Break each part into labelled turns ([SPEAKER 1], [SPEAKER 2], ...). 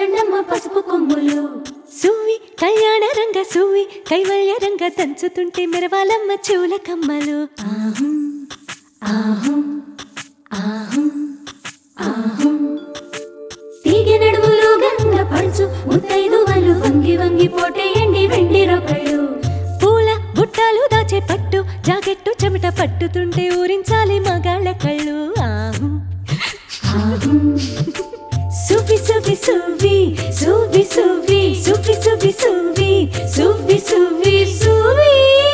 [SPEAKER 1] చండమ్మ పసుపు కొమ్ములు
[SPEAKER 2] సువ్వి కళ్యాణ రంగ సువ్వి కైవల్య రంగ దంచుతుంటే మెరవాలమ్మ చెవుల కమ్మలు
[SPEAKER 1] ఆహుం ఆహుం ఆహుం ఆహుం తీగ నడుములు గంగ పడుచు ముత్తైదువలు వంగి వంగి పోటేయండి వెండి రొకళ్ళు
[SPEAKER 2] పూల బుట్టాలు దాచే పట్టు జాకెట్టు చెమట పట్టుతుంటే ఊరించాలి మగాళ్ళ కళ్ళు ఆహు
[SPEAKER 1] ఆహుం
[SPEAKER 2] సువ్వి సువ్వి సువ్వి సువ్వి సువ్వి సువ్వి సువ్వి సువ్వి సువ్వి సువ్వి సువ్వి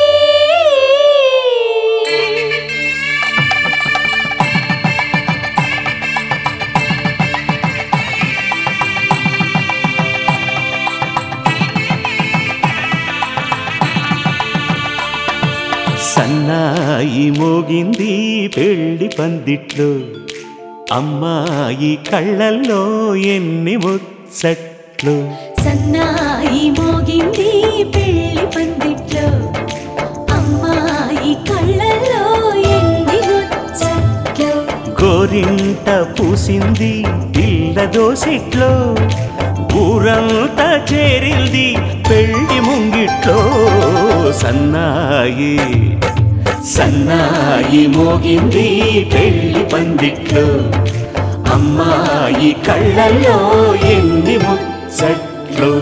[SPEAKER 3] సన్నాయి మోగింది పెళ్లి పందిట్లో అమ్మాయి కళ్ళల్లో ఎన్ని ముచ్చట్లు
[SPEAKER 2] సన్నాయి మోగింది పెళ్లి పందిట్లో అమ్మాయి కళ్ళల్లో ఎన్ని ముచ్చట్లు
[SPEAKER 3] గోరింట పూసింది పిల్ల దోసిట్లో ఊరంతా చేరింది పెళ్లి ముంగిట్లో సన్నాయి సన్నాయి మోగింది పెళ్లి పందిట్లో అమ్మాయి కళ్ళల్లో ఎన్ని ముచ్చట్లు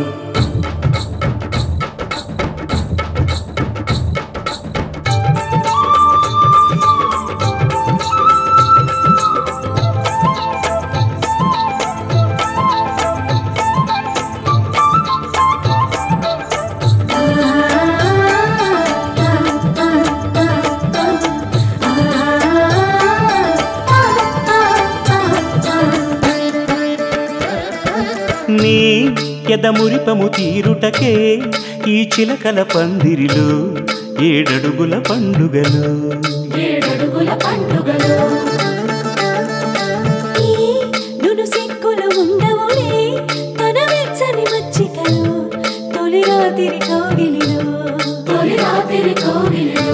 [SPEAKER 3] నీ ఎదమురిపము తీరుటకే ఈ చిలకల పందిరిలో ఏడడుగుల పండుగలు
[SPEAKER 1] ఏడడుగుల పండుగలు
[SPEAKER 2] ఈ నును సిక్కులు ఉండవులే తన వెచ్చని మచ్చికలు తొలి రాత్రి కౌగిలిలో
[SPEAKER 1] తొలి రాత్రి కోవిలిలో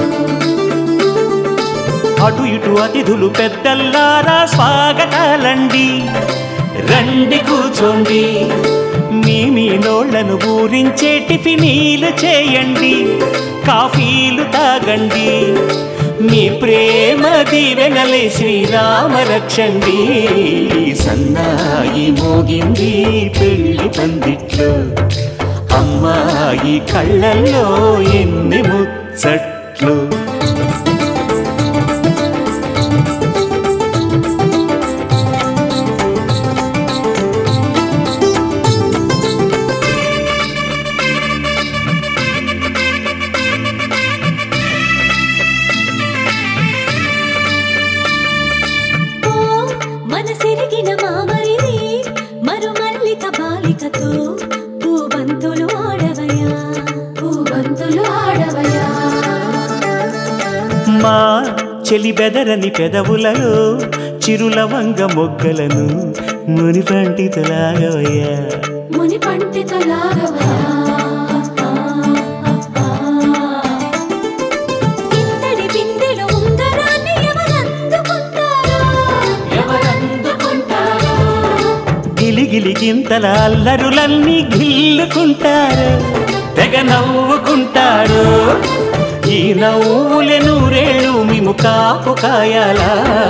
[SPEAKER 3] అటు ఇటు అతిథులు పెద్దల్లారా స్వాగతాలండి రండి కూర్చోండి మీ మీ నోళ్లను ఊరించే టిఫినీలు చేయండి కాఫీలు తాగండి మీ ప్రేమ దీవెనలే శ్రీరామ రక్షండి సన్నాయి మోగింది పెళ్లి పందిట్లో అమ్మాయి కళ్ళల్లో ఎన్ని ముచ్చట్లు
[SPEAKER 2] ఓ మనసెరిగిన మామరిది మరు మల్లిక బాలికతో పూబంతులు ఆడవయా
[SPEAKER 1] పూబంతులు ఆడవయా
[SPEAKER 3] మా చెలి బెదరని పెదవులలో చిరులవంగ మొగ్గలను మునిపంటితలాగవయ్యా
[SPEAKER 1] ముని పండితులాగవయా
[SPEAKER 2] ఇంతడి బిందెలు ఉంగరాన్ని ఎవరందుకుంటారో
[SPEAKER 1] ఎవరందుకుంటారో
[SPEAKER 3] గిలిగిలి గింతల అల్లరులన్నీ గిల్లుకుంటారు తెగ నవ్వుకుంటారు ఈ నవ్వులే నూరేళ్ళు మేము కాపు కాయాలా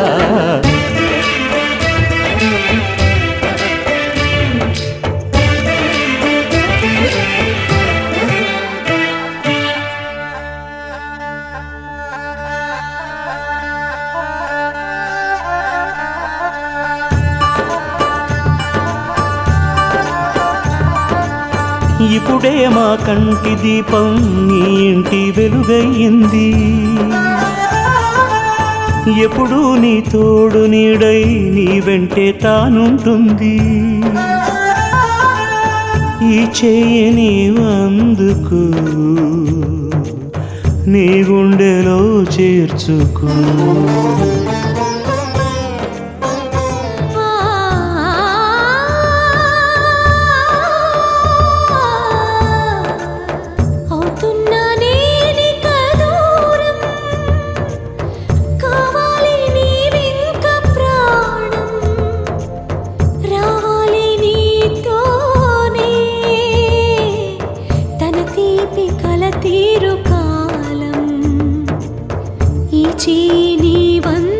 [SPEAKER 3] ఇప్పుడే మా కంటి దీపం నీ ఇంటి వెలుగయ్యింది ఎప్పుడు నీ తోడు నీడై నీ వెంటే తానుంటుంది ఈ చేయని అందుకు నీ గుండెలో చేర్చుకో
[SPEAKER 2] అవుతున్నా నేనిక దూరం కావాలి నీవింక ప్రాణం రావాలి నీతో కల తీరు కాలం ఈ చేయి నీ వంద